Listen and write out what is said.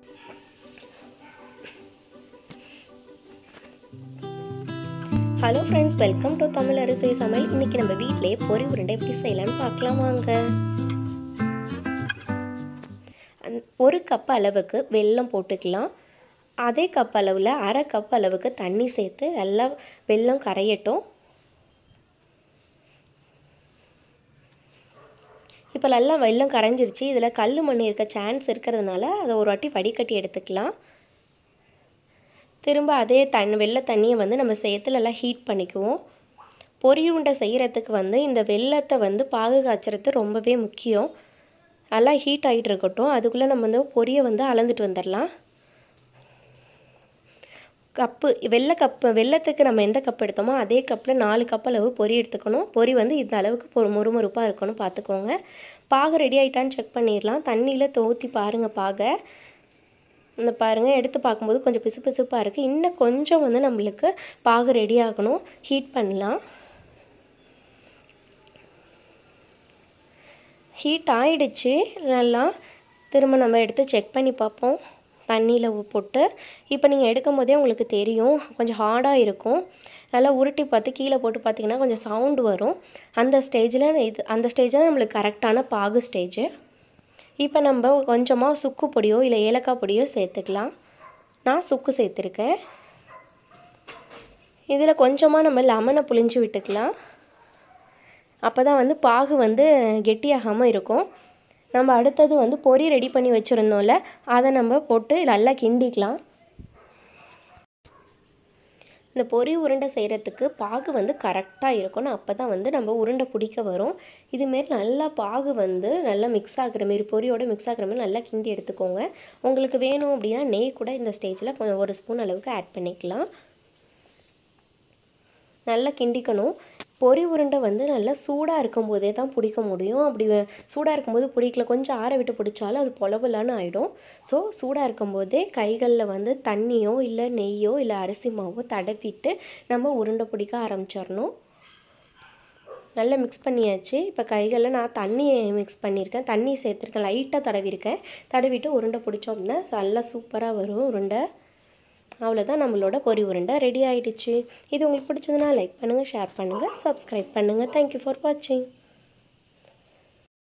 hello friends welcome to Tamil அரிசி சமையல் இன்றைக்கி நம்ம வீட்டிலேயே பொரி உருண்டை எப்படி செய்யலாம்னு பார்க்கலாம் வாங்க அந்- ஒரு கப் அளவுக்கு வெல்லம் போட்டுக்கலாம் அதே கப் அளவில் அரை கப் அளவுக்கு தண்ணி சேர்த்து நல்லா வெல்லம் கரையட்டும் இப்போ நல்லா வெல்லம் கரைஞ்சிருச்சு இதில் கல் மண் இருக்க சான்ஸ் இருக்கிறதுனால அதை ஒரு வாட்டி வடிகட்டி எடுத்துக்கலாம் திரும்ப அதே தண் வெள்ளை தண்ணியை வந்து நம்ம சேர்த்து நல்லா ஹீட் பண்ணிக்குவோம் பொரி உருண்டை செய்கிறதுக்கு வந்து இந்த வெள்ளத்தை வந்து பாகு காய்ச்சறது ரொம்பவே முக்கியம் நல்லா ஹீட் ஆகிட்டு இருக்கட்டும் அதுக்குள்ளே நம்ம வந்து பொரியை வந்து அளந்துட்டு வந்துடலாம் கப்பு வெள்ளை கப்பு வெள்ளத்துக்கு நம்ம எந்த கப் எடுத்தோமோ அதே கப்பில் நாலு கப் அளவு பொரி எடுத்துக்கணும் பொரி வந்து இந்த அளவுக்கு பொறு முறுமுறுப்பாக இருக்கணும் பார்த்துக்கோங்க பாகு ரெடி ஆகிட்டான்னு செக் பண்ணிடலாம் தண்ணியில் தோற்றி பாருங்கள் பாகை இந்த பாருங்கள் எடுத்து பார்க்கும்போது கொஞ்சம் பிசு பிசுப்பாக இருக்குது இன்னும் கொஞ்சம் வந்து நம்மளுக்கு பாகு ரெடி ஆகணும் ஹீட் பண்ணலாம் ஹீட் ஆயிடுச்சு நல்லா திரும்ப நம்ம எடுத்து செக் பண்ணி பார்ப்போம் தண்ணியில் போட்டு இப்போ நீங்கள் எடுக்கும் போதே உங்களுக்கு தெரியும் கொஞ்சம் ஹார்டாக இருக்கும் நல்லா உருட்டி பார்த்து கீழே போட்டு பார்த்தீங்கன்னா கொஞ்சம் சவுண்டு வரும் அந்த ஸ்டேஜில் இது அந்த ஸ்டேஜில் நம்மளுக்கு கரெக்டான பாகு ஸ்டேஜு இப்போ நம்ம கொஞ்சமாக சுக்கு பொடியோ இல்லை ஏலக்காய் பொடியோ சேர்த்துக்கலாம் நான் சுக்கு சேர்த்துருக்கேன் இதில் கொஞ்சமாக நம்ம லெமனை புளிஞ்சு விட்டுக்கலாம் அப்போ தான் வந்து பாகு வந்து கெட்டியாகாமல் இருக்கும் நம்ம அடுத்தது வந்து பொரி ரெடி பண்ணி வச்சுருந்தோம்ல அதை நம்ம போட்டு நல்லா கிண்டிக்கலாம் இந்த பொரி உருண்டை செய்கிறதுக்கு பாகு வந்து கரெக்டாக இருக்கணும் அப்போ தான் வந்து நம்ம உருண்டை பிடிக்க வரும் இதுமாரி நல்லா பாகு வந்து நல்லா மிக்ஸ் ஆகுற மாரி பொரியோட மிக்ஸ் ஆகுற மாதிரி நல்லா கிண்டி எடுத்துக்கோங்க உங்களுக்கு வேணும் அப்படின்னா நெய் கூட இந்த ஸ்டேஜில் கொஞ்சம் ஒரு ஸ்பூன் அளவுக்கு ஆட் பண்ணிக்கலாம் நல்லா கிண்டிக்கணும் பொரி உருண்டை வந்து நல்லா சூடாக இருக்கும்போதே தான் பிடிக்க முடியும் அப்படி சூடாக இருக்கும்போது பிடிக்கல கொஞ்சம் ஆற விட்டு பிடிச்சாலும் அது பொலபுலான்னு ஆகிடும் ஸோ சூடாக இருக்கும்போதே கைகளில் வந்து தண்ணியோ இல்லை நெய்யோ இல்லை அரிசி மாவோ தடவிட்டு நம்ம உருண்டை பிடிக்க ஆரம்பிச்சிடணும் நல்லா மிக்ஸ் பண்ணியாச்சு இப்போ கைகளில் நான் தண்ணி மிக்ஸ் பண்ணியிருக்கேன் தண்ணி சேர்த்துருக்கேன் லைட்டாக தடவிருக்கேன் தடவிட்டு உருண்டை பிடிச்சோம் அப்படின்னா நல்லா சூப்பராக வரும் உருண்டை அவ்வளோதான் நம்மளோட பொரி உருண்டை ரெடி ஆகிடுச்சு இது உங்களுக்கு பிடிச்சதுன்னா லைக் பண்ணுங்கள் ஷேர் பண்ணுங்கள் சப்ஸ்கிரைப் பண்ணுங்கள் தேங்க்யூ ஃபார் வாட்சிங்